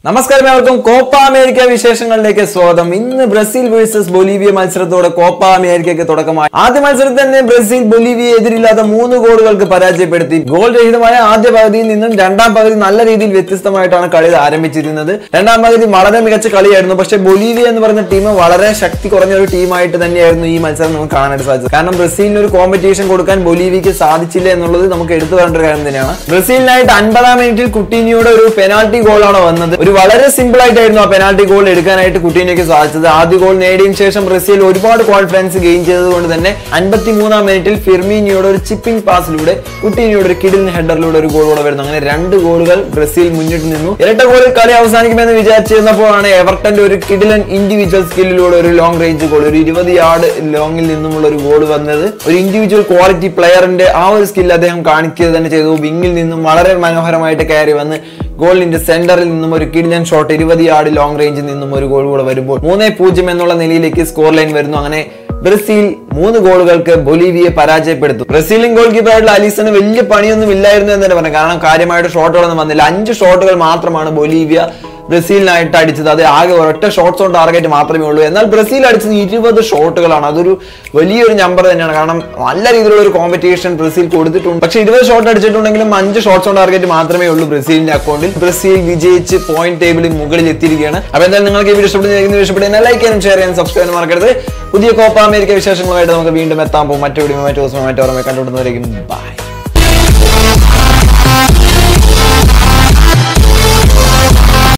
നമസ്കാരം ഏവർക്കും Copa America വിശേഷങ്ങളിലേക്ക് സ്വാഗതം ഇന്ന് ബ്രസീൽ വേഴ്സസ് ബൊലീവിയ മത്സരത്തോടെ കോപ്പ അമേരിക്കയ്ക്ക് തുടക്കമായി ആദ്യ മത്സരത്തിൽ തന്നെ ബ്രസീൽ ബൊലീവിയ എതിരില്ലാത്ത മൂന്ന് ഗോളുകൾക്ക് പരാജയപ്പെടുത്തി ഗോൾ രഹിതമായ ആദ്യ പകുതിയിൽ നിന്നും രണ്ടാം പകുതി നല്ല രീതിയിൽ വ്യത്യസ്തമായിട്ടാണ് കളി ആരംഭിച്ചിരുന്നത് രണ്ടാം പകുതി വളരെ മികച്ച കളിയായിരുന്നു പക്ഷേ ബൊലീവിയ എന്ന് പറയുന്ന ടീം വളരെ ശക്തി കുറഞ്ഞ ഒരു ടീമായിട്ട് തന്നെയായിരുന്നു ഈ മത്സരം നമുക്ക് കാണാനായിട്ട് സാധിച്ചത് കാരണം ബ്രസീലിന് ഒരു കോമ്പറ്റീഷൻ കൊടുക്കാൻ ബൊലീവിയക്ക് സാധിച്ചില്ല എന്നുള്ളത് നമുക്ക് എടുത്തു പറയേണ്ട ഒരു കാര്യം തന്നെയാണ് ബ്രസീലിനായിട്ട് അൻപതാം മിനിറ്റിൽ കുട്ടീനിയുടെ ഒരു പെനാൾട്ടി ഗോളാണ് വന്നത് ഒരു വളരെ സിമ്പിൾ ആയിട്ടായിരുന്നു ആ പെനാൾട്ടി ഗോൾ എടുക്കാനായിട്ട് കുട്ടീനയ്ക്ക് സാധിച്ചത് ആദ്യ ഗോൾ നേടിയതിനു ശേഷം ബ്രസീൽ ഒരുപാട് കോൺഫിഡൻസ് ഗെയിൻ ചെയ്തതുകൊണ്ട് തന്നെ അൻപത്തി മൂന്നാം മിനിറ്റിൽ ഫിർമീനിയോട് ഒരു ചിപ്പിംഗ് പാസിലൂടെ കുട്ടീനിയോട് ഒരു കിഡിൽ ഹെഡറിലൂടെ ഒരു ഗോൾ കൂടെ വരുന്നു അങ്ങനെ രണ്ട് ഗോളുകൾ ബ്രസീൽ മുന്നിട്ട് നിന്നു ഇരട്ട ഗോളിൽ കളി അവസാനിക്കുമെന്ന് വിചാരിച്ചിരുന്നപ്പോഴാണ് എവർട്ടന്റെ ഒരു കിഡിലൻ ഇൻഡിവിജ്വൽ സ്കില്ലിലൂടെ ഒരു ലോങ് റേഞ്ച് ഗോൾ ഒരു ഇരുപത് യാർഡ് ലോങ്ങിൽ നിന്നുമുള്ള ഒരു ഗോൾ വന്നത് ഒരു ഇൻഡിവിജ്വൽ ക്വാളിറ്റി പ്ലെയറിന്റെ ആ ഒരു സ്കിൽ അദ്ദേഹം കാണിക്കുക തന്നെ ചെയ്തു വിങ്ങിൽ നിന്നും വളരെ മനോഹരമായിട്ട് കയറി വന്ന് ഗോളിന്റെ സെന്ററിൽ നിന്നും ഒരു കിഡിലൻ ഷോട്ട് ഇരുപത് യാർഡ് ലോങ് റേഞ്ചിൽ നിന്നും ഒരു ഗോൾ കൂടെ വരുമ്പോൾ മൂന്നേ പൂജ്യം എന്നുള്ള നിലയിലേക്ക് സ്കോർ ലൈൻ വരുന്നു അങ്ങനെ ബ്രസീൽ മൂന്ന് ഗോളുകൾക്ക് ബൊലീവിയെ പരാജയപ്പെടുത്തും ബ്രസീലിയൻ ഗോൾ കീപ്പറായിട്ടുള്ള അലീസന് വലിയ പണിയൊന്നും ഇല്ലായിരുന്നു എന്ന് തന്നെ പറയാം കാരണം കാര്യമായിട്ട് ഷോട്ടുകളൊന്നും വന്നില്ല അഞ്ച് ഷോട്ടുകൾ മാത്രമാണ് ബൊലീവിയ ബ്രസീലിനായിട്ട് അടിച്ചത് അത് ആകെ ഒരൊറ്റ ഷോട്ട്സ് ഓൺ ടാർഗറ്റ് മാത്രമേ ഉള്ളൂ എന്നാൽ ബ്രസീൽ അടിച്ചത് ഇരുപത് ഷോട്ടുകളാണ് അതൊരു വലിയൊരു നമ്പർ തന്നെയാണ് കാരണം നല്ല രീതിയിലുള്ള ഒരു കോമ്പറ്റീഷൻ ബ്രസീൽ കൊടുത്തിട്ടുണ്ട് പക്ഷെ ഇരുപത് ഷോട്ട് അടിച്ചിട്ടുണ്ടെങ്കിലും അഞ്ച് ഷോട്ട്സ് ഓൺ ടാർഗറ്റ് മാത്രമേ ഉള്ളൂ ബ്രസീലിന്റെ അക്കൗണ്ടിൽ ബ്രസീൽ വിജയിച്ച് പോയിന്റ് ടേബിളിൽ മുകളിൽ എത്തിയിരിക്കുകയാണ് അപ്പൊ എന്തായാലും നിങ്ങൾക്ക് ഈ വീഡിയോ ഇഷ്ടപ്പെടുന്ന ഇഷ്ടപ്പെടുന്ന ലൈക്ക് ചെയ്യാനും ഷെയർ ചെയ്യാനും സബ്സ്ക്രൈബ് ചെയ്യാനും മറക്കരുത് പുതിയ കോപ്പ അമേരിക്ക വിശേഷങ്ങളുമായിട്ട് നമുക്ക് വീണ്ടും എത്താൻ പോകും മറ്റു വീഡിയോ മറ്റു ദിവസം മറ്റു ഓർമ്മ കണ്ടുപിടുന്നവരേക്കും ബൈ